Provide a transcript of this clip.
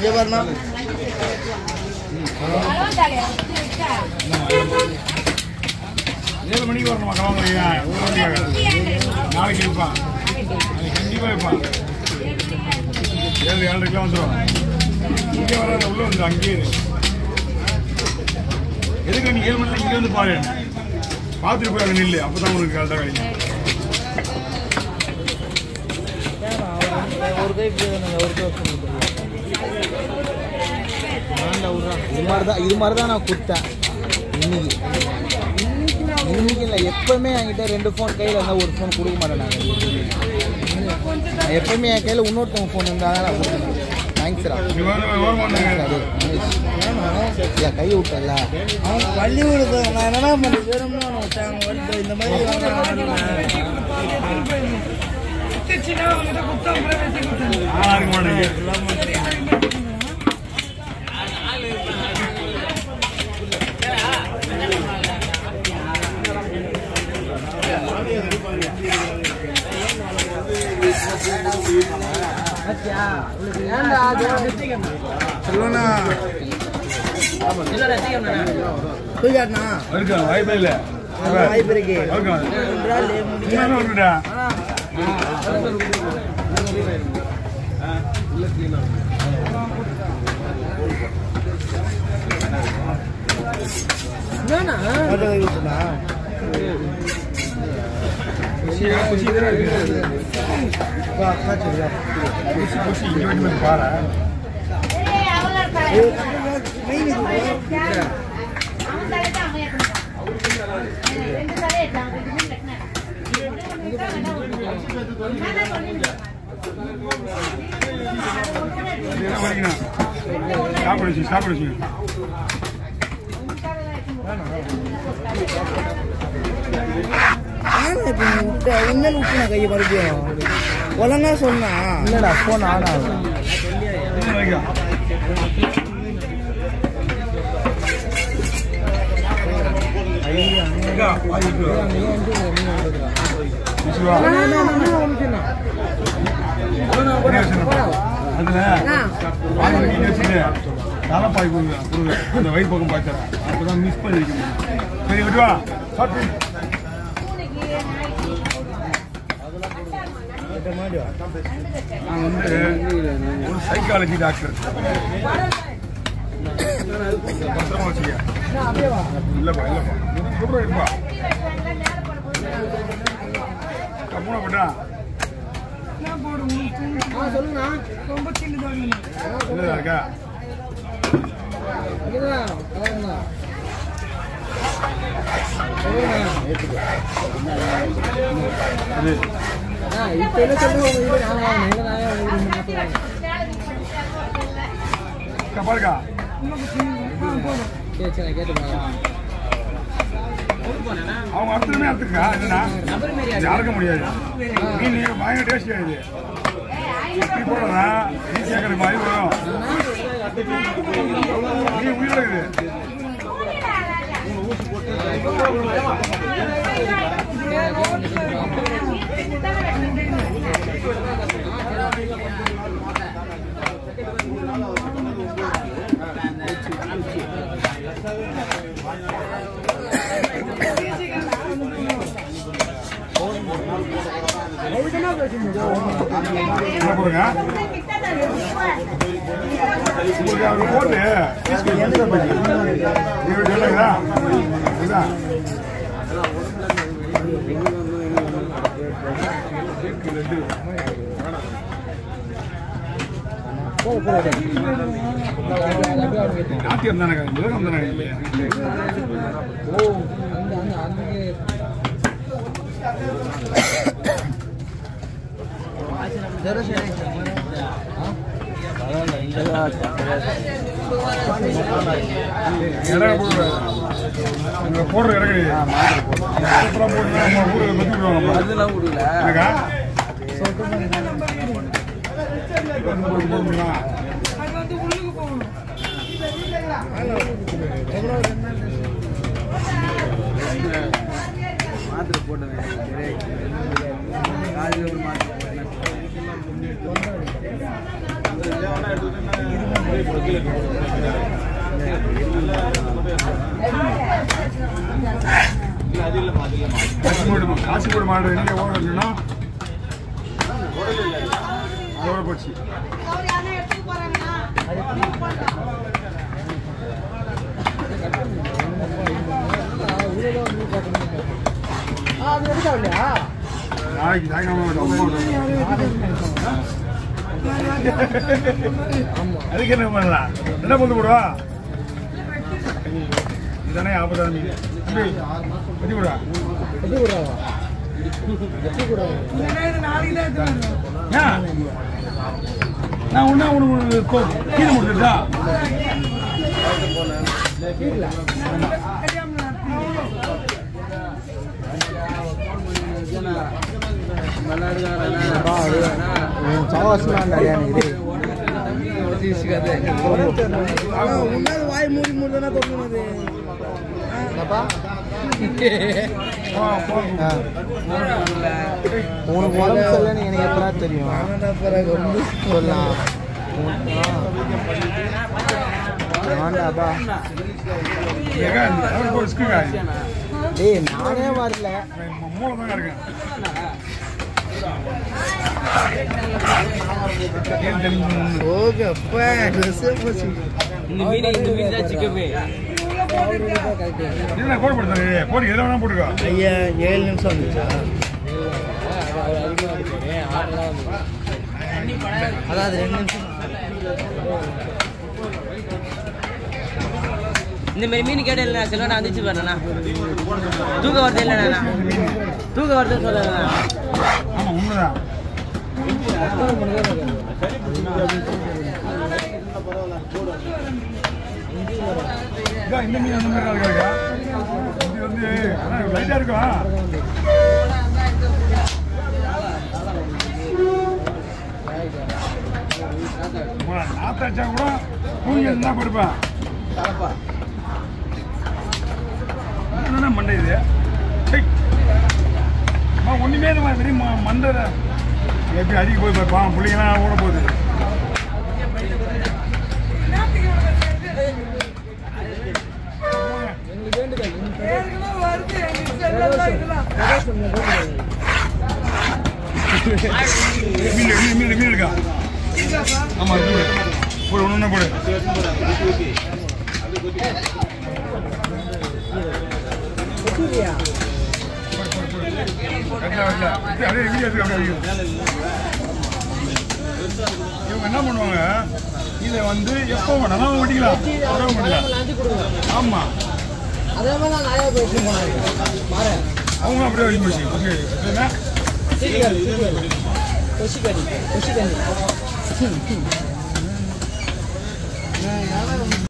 இங்கே பாருண்ணா ஏழு மணிக்கு வரணுமா கிளம்புறீங்க ஒரு மணிக்காக நாளைக்கு இருப்பான் நாளைக்கு கண்டிப்பாக இருப்பான் ஏழு ஏழரைக்கெலாம் வந்துடும் இங்கே வராத உள்ள வந்து அங்கேயே இரு. எதுக்கு நீ ஏழு மணிக்கு இங்கே வந்து பாரு பார்த்துட்டு போய் அங்கே நில்லு அப்போ தான் உனக்கு கரெக்டாக கிடைக்கும் ஒரு கை இப்படி தானே, ஒரு கை அப்படி தானே. ஆண்டா விட்றான். இது மாதிரி தான் இது மாதிரி தான் நான் கொடுத்தேன் இன்னைக்கு இன்னைக்கு இல்லை எப்பவுமே என்கிட்ட ரெண்டு ஃபோன் கையில் இருந்தால் ஒரு ஃபோன் கொடுக்க மாட்டேன் நான் எப்பவுமே என் கையில் இன்னொருத்தவங்க ஃபோன் இருந்தால் நான் கொடுத்தேன் தேங்க்ஸ்ரா நீ வந்து ஓரமாக வந்தாங்க இல்லை கையை விட்டல அவன் பள்ளி விடுது நான் என்னடா பண்ணி வேணும்னு அவனை விட்டாங்க வருது இந்த மாதிரி வாங்க ஆளாக இருக்க மாட்டேங்க சொல்லுண்ணா தூக்காட்டினா இருக்கா வாய்ப்பே இல்லை வாய்ப்பு இருக்கு இருக்கா ஒன்றா லே முடிக்க இன்னும் வந்துட்டா ஆட்டோ கை விட்டுனா குஷி குஷி தானே இருக்கு வா காய்ச்சல் குஷி குஷி இங்கே வந்து பாரு மெயின் இது என்ன பண்ணிக்கணும் சாப்பிட வச்சு சாப்பிட வச்சு ஆனா இப்போ நீ விட்ட உண்மையில விட்டுனா கையை மறுபடியும் ஒழுங்கா சொன்னா இல்லைடா ஃபோன் ஆன் ஆகும் இன்னும் வைக்கா எங்க? வாய் விட்டு வா. விசுவா. ஒரே விஷயம் தான். அதுல வாய் வலிக்குன்னு வச்சுட்டு, தலைப்பாய் கொடுங்க, கொடுங்க. அந்த வயிறு பக்கம் பார்த்துறேன் அப்பதான் மிஸ் பண்ணிருக்க முடியும் சரி விட்டுவா சாப்பிட்டு நான் வந்து ஒரு சைக்காலஜி டாக்டர் பத்திரமா வச்சுக்க இல்லப்பா இல்லப்பா சொல்றேன் இருப்பா கப்புனா போட்டா இல்லதா இருக்கா இது இப்போ என்ன சொல்லுங்க இருக்கா, பாருக்கா கேட்டு அவங்க அறுத்துமே அறுத்துக்கா என்னன்னா இது அறுக்க முடியாது மீன் நீங்க பயங்கர டேஸ்டி ஆகுது இப்படி போடுறதா நீ கேட்கற மாதிரி வரும் நீ உயிரோட இருக்குது என்ன போடுங்க உங்களுக்கு அவங்க போட்டு நீங்க சொல்லுங்களா இதுதான் நாட்டியம் தானே மிருகம் தானே இல்லையா இடம் போடுற இங்க போடுற இடம் அப்புறம் போட்டு நம்ம ஊருக்கு பத்தி விடுவாங்க அதெல்லாம் விடல எனக்கா வந்து போட்டு போடுங்களா மாத்திரை போட்டேன் காலையில் ஒரு மாத்திரை போட்டேன் காசிமோடு காசிமோடு மாடு நீங்க ஓடணும்னா அதோட போச்சு நாளைக்கு சாயங்காலம் ஒரு அம்மா வருவாங்க. அதுக்கு என்ன பண்ணலாம் என்ன பொண்ணு போடுவா இதுதானே ஆபத்தான மீன் தம்பி வெட்டி போடுவா ஏன்? நான் ஒண்ணா உனக்கு கோ- கீழே முடிச்சுட்டா சவாசம் இது முன்னாடி வாய் மூடி மூடினா தொங்குனது என்னப்பா போ, போ. ஆ. உனக்கு உடம்பு சரியில்லைன்னு எனக்கு எப்படா தெரியும் ஆனடா பிறகு வந்து சொல்லலாம் வேண்டாப்பா ஏங்க, அவருக்கு ஒரு ஸ்கூல் காய். டேய் நானே வரல நான் மூளை தாங்க இருக்கேன் ஏன் தெரியும் ஓகே அப்பா ட்ரெஸ்ஸே போச்சு இந்த மீன் இந்த மீன் தான் சிக்கமே என்ன கோடு போடுறது போடு எதை வேணா போட்டுக்கோ ஐயா ஏழு நிமிஷம் வந்துச்சா அதாவது ரெண்டு நிமிஷம் இந்த மாதிரி மீன் கேட்ட இல்லை சில நான் வந்துச்சு பாருண்ணா தூக்க வரது இல்லைண்ணா தூக்க வரது சொல்லண்ணா ஆமா உண்மைதான் இதான் இந்த மீன் அந்த மாதிரி தான் இருக்கா இது வந்து ஆனா லைட்டா இருக்கும் நாத்தாச்சா கூட தூங்கி இருந்தா படுப்பேன் என்ன மண்டை இது சை. அம்மா, ஒண்ணுமே இல்லைம்மா வெறும் ம- மண்டை தான். எப்படி அடிக்க போய் பார்ப்பான் பிள்ளைங்களாம் ஓட போகுது மீன் மீன் மீன் மீன் இருக்கா ஆமா இது போடு. போடு ஒன்று ஒன்று போடு வெட்டல, வெட்டல. இது அப்படியே வீடியோ எடுத்து அப்படியே வைங்க. இவங்க என்ன பண்ணுவாங்க இதை வந்து எப்போ வேணாலும் வெட்டிக்கலாம் உடம்பு பண்ணிக்கலாம் ஆமா அதே மாதிரி தான் நிறைய போயிட்டு போனாங்க அவங்க அப்படியே வச்சு போச்சு ஓகே என்ன கொசிக்கடி கொசிக்கடி